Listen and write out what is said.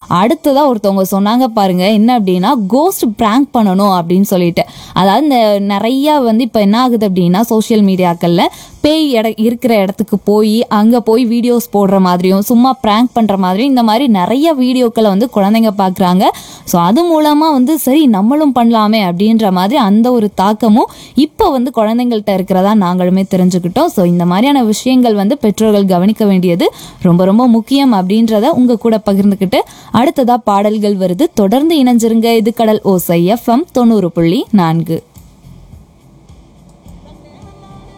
அடுத்ததா ஒருத்தவங்க சொன்னாங்க பாருங்க என்ன அப்படின்னா கோஸ்ட் பிராங்க் பண்ணணும் அப்படின்னு சொல்லிட்டு அதாவது இந்த நிறைய வந்து இப்போ என்ன ஆகுது அப்படின்னா சோஷியல் மீடியாக்கள்ல பேய் இட இருக்கிற இடத்துக்கு போய் அங்கே போய் வீடியோஸ் போடுற மாதிரியும் சும்மா ப்ராங்க் பண்ணுற மாதிரியும் இந்த மாதிரி நிறைய வீடியோக்களை வந்து குழந்தைங்க பார்க்குறாங்க ஸோ அது மூலமாக வந்து சரி நம்மளும் பண்ணலாமே அப்படின்ற மாதிரி அந்த ஒரு தாக்கமும் இப்போ வந்து குழந்தைங்கள்ட்ட இருக்கிறதா நாங்களுமே தெரிஞ்சுக்கிட்டோம் ஸோ இந்த மாதிரியான விஷயங்கள் வந்து பெற்றோர்கள் கவனிக்க வேண்டியது ரொம்ப ரொம்ப முக்கியம் அப்படின்றத உங்கள் கூட பகிர்ந்துக்கிட்டு அடுத்ததாக பாடல்கள் வருது தொடர்ந்து இணைஞ்சிருங்க இது கடல் ஓசை எஃப்எம் தொண்ணூறு புள்ளி நான்கு